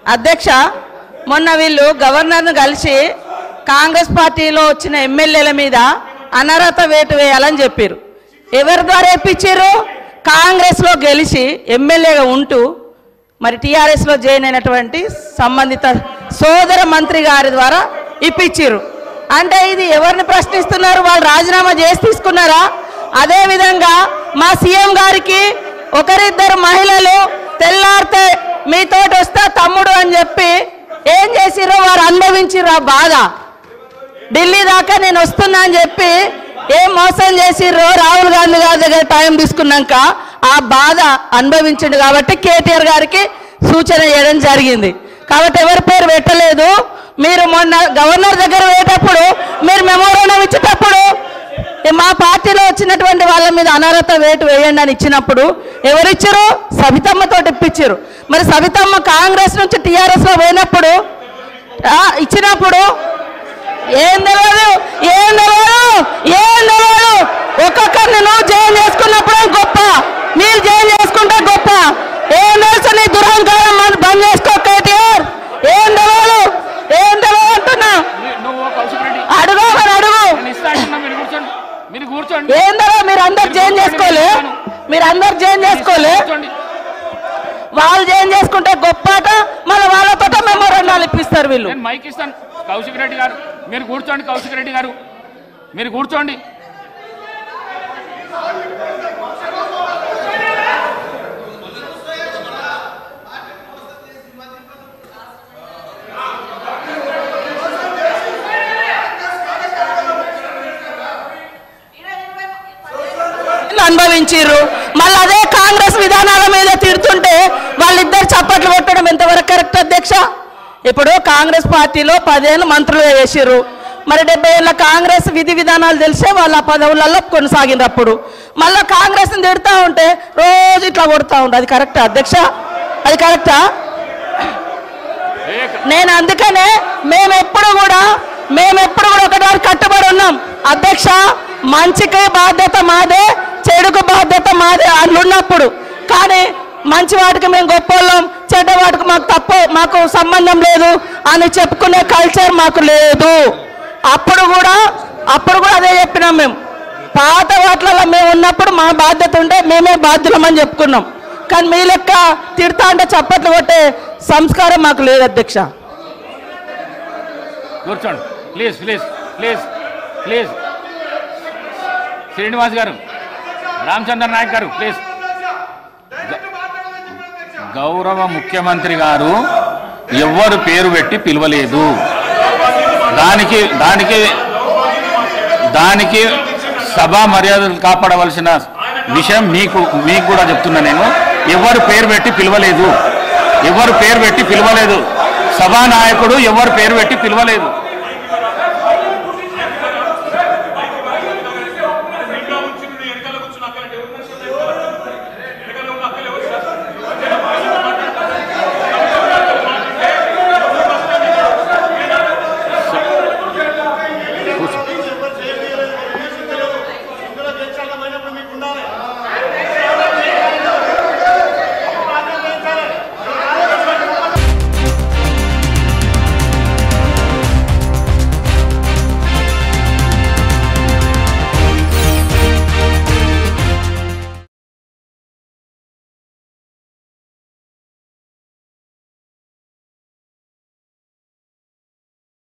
అధ్యక్ష మొన్న వీళ్ళు గవర్నర్ను కలిసి కాంగ్రెస్ పార్టీలో వచ్చిన ఎమ్మెల్యేల మీద అనర్హత వేటు వేయాలని చెప్పారు ఎవరి ద్వారా ఇప్పించారు కాంగ్రెస్లో గెలిచి ఎమ్మెల్యేగా ఉంటూ మరి టీఆర్ఎస్లో జాయిన్ అయినటువంటి సంబంధిత సోదర మంత్రి గారి ద్వారా ఇప్పించారు అంటే ఇది ఎవరిని ప్రశ్నిస్తున్నారు వాళ్ళు రాజీనామా చేసి తీసుకున్నారా అదేవిధంగా మా సీఎం గారికి ఒకరిద్దరు మహిళలు తెల్లారితే మీతోటి వస్తా తమ్ముడు అని చెప్పి ఏం చేసిర్రో వారు అనుభవించిర్రు ఆ బాధ ఢిల్లీ దాకా నేను వస్తున్నా అని చెప్పి ఏం మోసం చేసిర్రో రాహుల్ గాంధీ గారి దగ్గర టైం తీసుకున్నాక ఆ బాధ అనుభవించిండు కాబట్టి కేటీఆర్ గారికి సూచన చేయడం జరిగింది కాబట్టి ఎవరి పేరు పెట్టలేదు మీరు మొన్న గవర్నర్ దగ్గర పోయేటప్పుడు మీరు మెమోరాండం ఇచ్చేటప్పుడు ఏ మా పార్టీలో వచ్చినటువంటి వాళ్ళ మీద అనర్హత వేటు వేయండి అని ఇచ్చినప్పుడు ఎవరిచ్చారు సబితమ్మతో ఇప్పించారు మరి సబితమ్మ కాంగ్రెస్ నుంచి టీఆర్ఎస్లో పోయినప్పుడు ఆ, ఇచ్చినప్పుడు ఏం తెలియదు ఏం తెలియదు ఏం తెలియదు ఒక్కొక్కరిని నువ్వు జైలు చేసుకున్నప్పుడు గొప్ప మీరు జైలు చేసుకుంటే గొప్ప ఏం తెలుసు నీ దురహంకారం మన బంద్ చేసుకో కేటీఆర్ ఏం తెలియదు ఏం తెలియదు అంటున్నా మీ- నువ్వు కౌశిక్ రెడ్డి అడుగు మరి అడుగు నేను ఇస్తా అంటున్నా మీరు కూర్చోండి మీరు కూర్చోండి ఏం తెలియదు మీరు అందరు జైలు చేసుకోలే మీరు అందరు జైలు చేసుకోలే కూర్చోండి వాళ్ళు జైలు చేసుకుంటే గొప్పట మళ్ళీ వాళ్ళతో మెమోరాండాలు ఇప్పిస్తారు వీళ్ళు నేను మైక్ ఇస్తాను కౌశిక్ రెడ్డి గారు మీరు కూర్చోండి కౌశిక్ రెడ్డి గారు మీరు కూర్చోండి అనుభవించిర్రు మళ్ళీ అదే కాంగ్రెస్ విధానాల మీద తిడుతుంటే వాళ్ళిద్దరు చప్పట్లు కొట్టడం ఎంతవరకు కరెక్ట్ అధ్యక్ష ఇప్పుడు కాంగ్రెస్ పార్టీలో పదేళ్ళు మంత్రులు వేసిర్రు మరి డెబ్బై ఏళ్ళ కాంగ్రెస్ విధి విధానాలు తెలిసే వాళ్ళ ఆ పదవులలో కొనసాగినప్పుడు మళ్ళీ కాంగ్రెస్ని తిడుతూ ఉంటే రోజు ఇట్లా కొడుతూ ఉంటే అది కరెక్టా అధ్యక్ష అది కరెక్టా నేను అందుకనే మేము ఎప్పుడు కూడా మేము ఎప్పుడు కూడా ఒకటి వారికి కట్టుబడి ఉన్నాం అధ్యక్ష మంచికి బాధ్యత మాదే చెడుకు బాధ్యత మాదే అట్లున్నప్పుడు కానీ మంచి వాటికి మేము గొప్పోళ్ళం చెడ్డ వాటికి మాకు తప్పు మాకు సంబంధం లేదు అని చెప్పుకునే కల్చర్ మాకు లేదు అప్పుడు కూడా అప్పుడు కూడా అదే చెప్పినాం మేము పాత వాటిలలో మేము ఉన్నప్పుడు మా బాధ్యత ఉంటే మేమే బాధ్యులమని చెప్పుకున్నాం కానీ మీ లెక్క తిడతా అంటే చప్పట్లు కొట్టే సంస్కారం మాకు లేదు అధ్యక్ష కూర్చోండి please please please please Srinivas గారు రామచంద్ర నాయక్ గారు ప్లీజ్ గ- గౌరవ ముఖ్యమంత్రి గారు ఎవ్వరు పేరు పెట్టి పిలవలేదు దానికి దానికి దానికి సభా మర్యాదలు కాపాడవలసిన విషయం మీకు మీకు కూడా చెప్తున్నా నేను ఎవరు పేరు పెట్టి పిలవలేదు ఎవరు పేరు పెట్టి పిలవలేదు సభానాయకుడు ఎవరు పేరు పెట్టి పిలవలేదు